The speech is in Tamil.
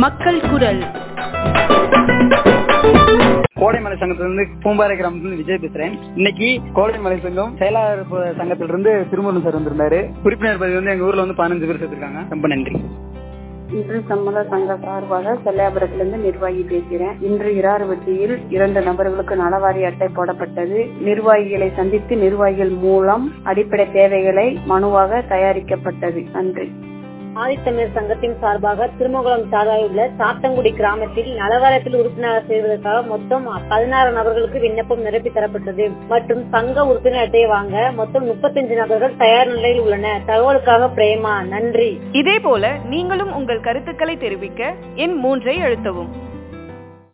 மக்கள் குரல் கோடைமலை சங்கத்திலிருந்து பூம்பாறை கிராமத்திலிருந்து விஜய் பேசுறேன் இன்னைக்கு கோடைமலை சங்கம் செயலாளர் ப- சங்கத்திலிருந்து திருமணம் சார் வந்திருந்தாரு உறுப்பினர் பதிவு வந்து எங்க ஊர்ல வந்து பதினஞ்சு பேர் சேர்த்திருக்காங்க ரொம்ப நன்றி இன்று சம்மத சங்க சார்பாக செல்லையாபுரத்திலிருந்து நிர்வாகி பேசுகிறேன் இன்று இராறுவட்டியில் இரண்டு நபர்களுக்கு நலவாரி அட்டை போடப்பட்டது நிர்வாகிகளை சந்தித்து நிர்வாகிகள் மூலம் அடிப்படை தேவைகளை மனுவாக தயாரிக்கப்பட்டது நன்றி ஆதித்தமிழர் சங்கத்தின் சார்பாக திருமகுளம் சார்பாக உள்ள சாத்தங்குடி கிராமத்தில் நலவாரத்தில் உறுப்பினர் செய்வதற்காக மொத்தம் பதினாறு நபர்களுக்கு விண்ணப்பம் நிரப்பி தரப்பட்டது மற்றும் சங்க உறுப்பினர் அட்டையை வாங்க மொத்தம் முப்பத்தஞ்சு நபர்கள் தயார் நிலையில் உள்ளனர் தகவலுக்காக பிரேமா நன்றி இதே போல நீங்களும் உங்கள் கருத்துக்களை தெரிவிக்க எண் மூன்றை அழுத்தவும்